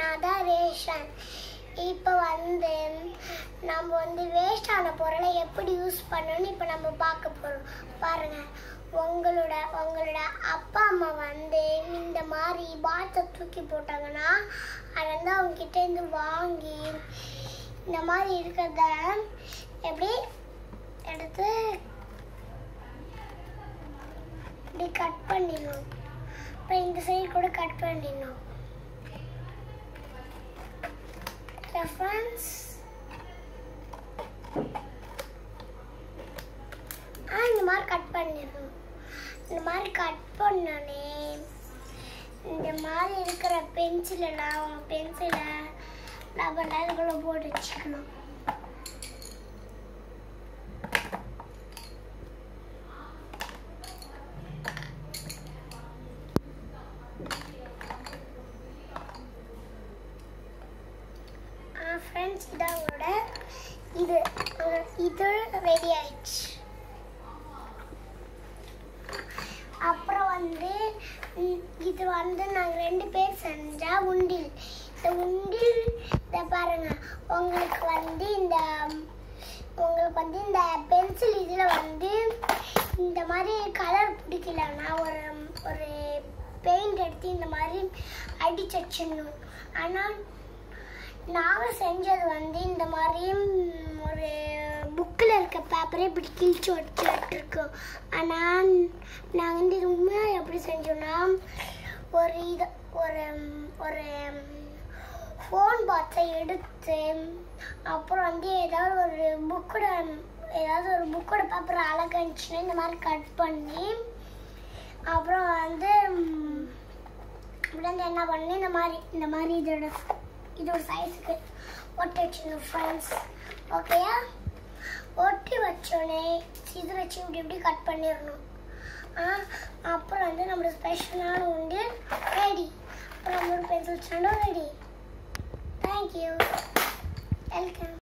நான் தான் ரேஷன் இப்போ வந்து நம்ம வந்து வேஸ்டான பொருளை எப்படி யூஸ் பண்ணணும்னு இப்போ நம்ம பார்க்க போகிறோம் பாருங்க உங்களோட உங்களோட அப்பா அம்மா வந்து இந்த மாதிரி பாத்தை தூக்கி போட்டாங்கன்னா அதை வந்து அவங்க கிட்ட இருந்து வாங்கி இந்த மாதிரி இருக்கிறத எப்படி எடுத்து இப்படி கட் பண்ணிடணும் இப்போ இந்த சைடு கூட கட் பண்ணிடணும் ஃப்ரெண்ட்ஸ் ஆ இந்த மாதிரி கட் பண்ணிடணும் இந்த மாதிரி கட் பண்ணோடனே இந்த மாதிரி இருக்கிற பென்சிலெல்லாம் அவங்க பென்சிலை நம்ம அதுக்குள்ளே போட்டு வச்சுக்கணும் ஃப்ரெண்ட்ஸ் இதான் உங்களோட இது உங்க- இது ரெடி ஆயிடுச்சு அப்புறம் வந்து ம், இது வந்து நாங்கள் ரெண்டு பேர் செஞ்சா உண்டில் இந்த உண்டில் இதை பாருங்க உங்களுக்கு வந்து இந்த உங்களுக்கு வந்து இந்த பென்சில் இதில் வந்து இந்த மாதிரி கலர் பிடிக்கலன்னா ஒரு ஒரு பெயிண்ட் எடுத்து இந்த மாதிரி அடிச்சு வச்சிடணும் ஆனால் நாங்கள் செஞ்சது வந்து இந்த மாதிரி ம், ஒரு புக்கில் இருக்க பேப்பரே இப்படி கிழிச்சு வச்சு வச்சுருக்கோம் ஆனால் நாங்கள் வந்து இது உண்மையாக எப்படி செஞ்சோம்னா ஒரு இது ஒரு ம், ஒரு ஃபோன் பாக்ஸை எடுத்து அப்புறம் வந்து ஏதாவது ஒரு புக்கோட ஏதாவது ஒரு புக்கோட பேப்பர் அழகா இருந்துச்சுன்னா இந்த மாதிரி கட் பண்ணி அப்புறம் வந்து ம், அப்புறம் வந்து என்ன பண்ணி இந்த மாதிரி இந்த மாதிரி இதோட இதோட சைஸுக்கு ஒட்டி வச்சிடணும் ஃப்ரெண்ட்ஸ் ஓகேயா ஒட்டி வச்சோடனே இது வச்சு இப்படி இப்படி கட் பண்ணிடணும் ஆ அப்புறம் வந்து நம்மளோட ஸ்பெஷலான உண்டு ரெடி அப்புறம் நம்மளோட பென்சில் ஸ்டாண்டும் ரெடி தேங்க்யூ வெல்கம்